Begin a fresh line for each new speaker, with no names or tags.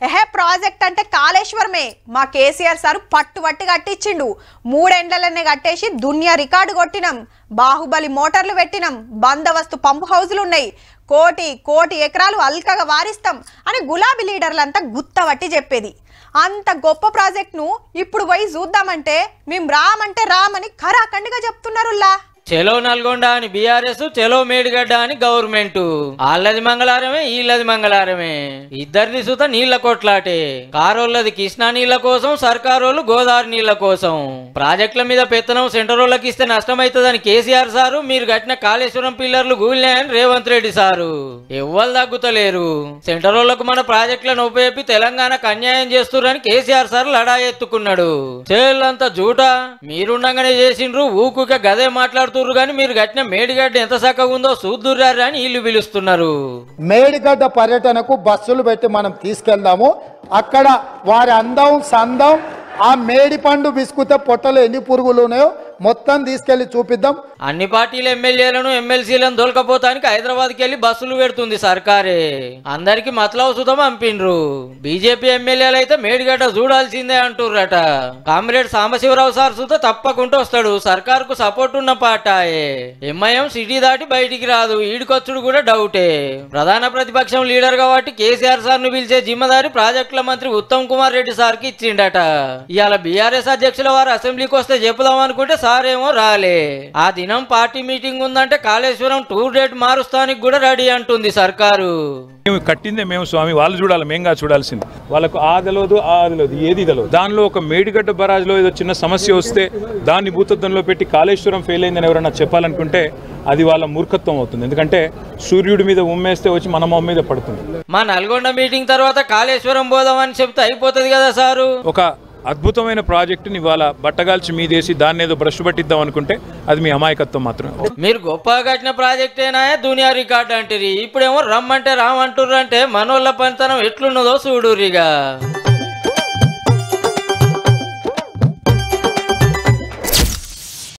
ఎహే ప్రాజెక్ట్ అంటే కాళేశ్వరమే మా కేసీఆర్ సార్ పట్టుబట్టి కట్టించిండు మూడేండ్లనే కట్టేసి దునియా రికార్డు కొట్టినాం బాహుబలి మోటార్లు పెట్టినాం బందోబస్తు పంపు హౌజులు ఉన్నాయి కోటి కోటి ఎకరాలు అల్కగా వారిస్తాం అని గులాబీ లీడర్లంతా గుత్తవట్టి చెప్పేది అంత గొప్ప ప్రాజెక్ట్ను ఇప్పుడు పోయి చూద్దామంటే మేము రామంటే రామని ఖరాఖండిగా చెప్తున్నారుల్లా
చెలో నల్గొండ అని బీఆర్ఎస్ చెలో మేడిగడ్డ అని గవర్నమెంట్ వాళ్ళది మంగళారమే వీళ్ళది మంగళారమే ఇద్దరిది సుత నీళ్ల కొట్లాటే కారోళ్ళది కృష్ణా నీళ్ల కోసం సర్కారోళ్ళు గోదావరి నీళ్ల కోసం ప్రాజెక్టుల మీద పెత్తనం సెంటరోళ్ళకి ఇస్తే నష్టమైతుందని కేసీఆర్ సారు మీరు కట్టిన కాళేశ్వరం పిల్లర్లు గూలినాయని రేవంత్ రెడ్డి సారు ఎవ్వరు తగ్గుతలేరు సెంటరోళ్లకు మన ప్రాజెక్టులను ఉపయోగి తెలంగాణకు అన్యాయం చేస్తుర్రని కేసీఆర్ సార్ లడా ఎత్తుకున్నాడు చేళ్ళంతా జూటా మీరుండగానే చేసిండ్రు ఊకుక గదే మాట్లాడుతుర్రు కానీ మీరు కట్టిన మేడిగడ్డ ఎంత చక్కగా ఉందో చూద్దుర్రారు అని వీళ్ళు పిలుస్తున్నారు
మేడిగడ్డ పర్యటనకు బస్సులు పెట్టి మనం తీసుకెళ్దాము అక్కడ వారి అందం సందం ఆ మేడి పండు బిస్కుతే పొట్టలో ఎన్ని పురుగులు ఉన్నాయో మొత్తం తీసుకెళ్లి చూపిద్దాం
అన్ని పార్టీల ఎమ్మెల్యేలను ఎమ్మెల్సీలను దొలకపోతానికి హైదరాబాద్కి వెళ్ళి బస్సులు పెడుతుంది సర్కారే అందరికి మతలవ సుతం పంపిండ్రు బీజేపీ ఎమ్మెల్యేలు అయితే మేడిగడ్డ చూడాల్సిందే అంటుర్రట కామ్రేడ్ సాంబశివరావు సార్ సుత తప్పకుండా వస్తాడు సర్కారుకు సపోర్ట్ ఉన్న పాటాయే ఎంఐఎం సిటీ దాటి బయటికి రాదు ఈడికొచ్చుడు కూడా డౌటే ప్రధాన ప్రతిపక్షం లీడర్ కాబట్టి కేసీఆర్ సార్ ను పిలిచే జిమ్మదారి ప్రాజెక్టుల మంత్రి ఉత్తమ్ కుమార్ రెడ్డి సార్ కి ఇచ్చిండట ఇవాళ బీఆర్ఎస్ అధ్యక్షుల వారు అసెంబ్లీకి వస్తే చెప్పుదాం అనుకుంటే సార్ ఏమో రాలే ఆ దినం పార్టీ మీటింగ్ ఉందంటే కాళేశ్వరం టూర్ డేట్ మారుస్తానికి కూడా రెడీ అంటుంది సర్కారు
మేము కట్టిందే మేము స్వామి వాళ్ళు చూడాలి మేంగా చూడాల్సింది వాళ్ళకు ఆ తెలియదు ఆ తెలియదు ఏది తెలియదు దానిలో ఒక మేడిగడ్డ బరాజ్లో ఏదో చిన్న సమస్య వస్తే దాన్ని భూతద్దంలో పెట్టి కాళేశ్వరం ఫెయిల్ అయిందని ఎవరన్నా చెప్పాలనుకుంటే అది వాళ్ళ మూర్ఖత్వం అవుతుంది ఎందుకంటే సూర్యుడి మీద ఉమ్మేస్తే వచ్చి మన మొహం మీద పడుతుంది
మా నల్గొండ మీటింగ్ తర్వాత కాళేశ్వరం పోదాం అని చెప్తే అయిపోతుంది కదా సారు
ఒక అద్భుతమైన ప్రాజెక్టుని ఇవాళ బట్టగాల్చి మీదేసి దాన్ని ఏదో బ్రష్ పట్టిద్దాం అనుకుంటే అది మీ అమాయకత్వం మాత్రమే
మీరు గొప్పగా కట్టిన ప్రాజెక్టేనా దునియా రికార్డ్ అంటారు ఇప్పుడేమో రమ్మంటే రామంటుర్రు అంటే మనోళ్ళ పనితనం ఎట్లున్నదో చూడురిగా